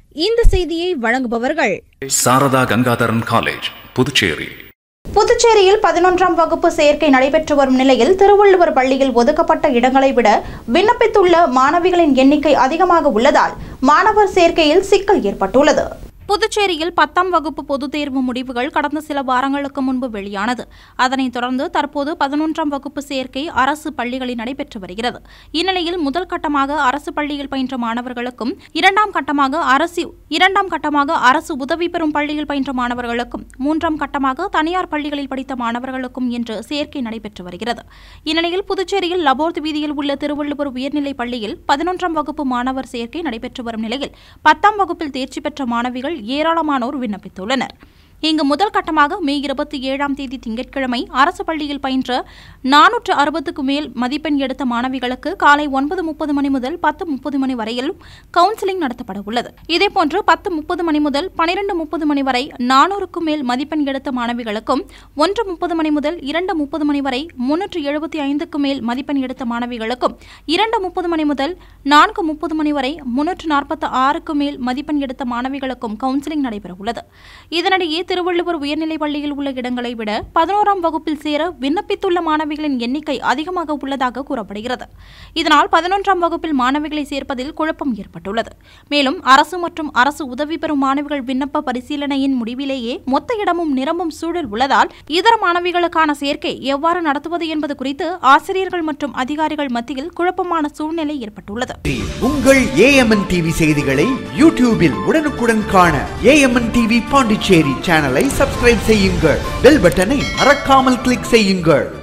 இந்த செய்தியை வழங்குபவர்கள் சாரதா கங்காதரன் காலேஜ் புதுச்சேரி புதுச்சேரியில் பதினொன்றாம் வகுப்பு சேர்க்கை நடைபெற்று வரும் நிலையில் திருவள்ளுவர் பள்ளியில் ஒதுக்கப்பட்ட இடங்களை விட விண்ணப்பித்துள்ள மாணவிகளின் எண்ணிக்கை அதிகமாக உள்ளதால் மாணவர் சேர்க்கையில் சிக்கல் ஏற்பட்டுள்ளது புதுச்சேரியில் பத்தாம் வகுப்பு பொதுத் தேர்வு முடிவுகள் கடந்த சில வாரங்களுக்கு முன்பு வெளியானது அதனைத் தொடர்ந்து தற்போது பதினொன்றாம் வகுப்பு சேர்க்கை அரசு பள்ளிகளில் நடைபெற்று வருகிறது இந்நிலையில் முதல் கட்டமாக அரசு பள்ளியில் பயின்ற மாணவர்களுக்கும் இரண்டாம் கட்டமாக அரசு இரண்டாம் கட்டமாக அரசு உதவி பெறும் பள்ளியில் பயின்ற மாணவர்களுக்கும் மூன்றாம் கட்டமாக தனியார் பள்ளிகளில் படித்த மாணவர்களுக்கும் என்று சேர்க்கை நடைபெற்று வருகிறது இந்நிலையில் புதுச்சேரியில் லபோர்த் வீதியில் உள்ள திருவள்ளுவர் உயர்நிலைப் பள்ளியில் பதினொன்றாம் வகுப்பு மாணவர் சேர்க்கை நடைபெற்று வரும் நிலையில் பத்தாம் வகுப்பில் தேர்ச்சி பெற்ற மாணவிகள் ஏராளமானோர் விண்ணப்பித்துள்ளனர் இங்கு முதல் கட்டமாக மே இருபத்தி ஏழாம் தேதி திங்கட்கிழமை அரசு பள்ளியில் பயின்ற நானூற்று அறுபதுக்கு மேல் மதிப்பெண் எடுத்த மாணவிகளுக்கு காலை ஒன்பது முப்பது மணி முதல் பத்து முப்பது மணி வரையிலும் கவுன்சிலிங் நடத்தப்பட உள்ளது இதேபோன்று பத்து முப்பது மணி முதல் பனிரெண்டு முப்பது மணி வரை நானூறுக்கும் மேல் மதிப்பெண் எடுத்த மாணவிகளுக்கும் ஒன்று முப்பது மணி முதல் இரண்டு முப்பது மணி வரை முன்னூற்று எழுபத்தி ஐந்துக்கு மேல் மதிப்பெண் எடுத்த மாணவிகளுக்கும் இரண்டு முப்பது மணி முதல் நான்கு முப்பது மணி வரை முன்னூற்று நாற்பத்தி ஆறுக்கு மேல் மதிப்பெண் எடுத்த மாணவிகளுக்கும் கவுன்சிலிங் நடைபெற உள்ளது இதனிடையே திருவள்ளுவர் உயர்நிலைப் பள்ளியில் உள்ள இடங்களை விட பதினோராம் வகுப்பில் சேர விண்ணப்பித்துள்ள மாணவிகளின் எண்ணிக்கை அதிகமாக உள்ளதாக கூறப்படுகிறது இதனால் பதினொன்றாம் வகுப்பில் மாணவிகளை சேர்ப்பதில் குழப்பம் ஏற்பட்டுள்ளது மேலும் அரசு மற்றும் அரசு உதவி பெறும் மாணவிகள் விண்ணப்ப பரிசீலனையின் முடிவிலேயே மொத்த இடமும் நிரம்பும் சூழல் உள்ளதால் இதர மாணவிகளுக்கான சேர்க்கை எவ்வாறு நடத்துவது என்பது குறித்து ஆசிரியர்கள் மற்றும் அதிகாரிகள் மத்தியில் குழப்பமான சூழ்நிலை ஏற்பட்டுள்ளது உங்கள் ஏஎம்என் டிவி செய்திகளை யூடியூபில் உடனுக்குடன் காண ஏஎம்என் டிவி பாண்டிச்சேரி சேனலை சப்ஸ்கிரைப் செய்யுங்கள் பெல் பட்டனை மறக்காமல் கிளிக் செய்யுங்கள்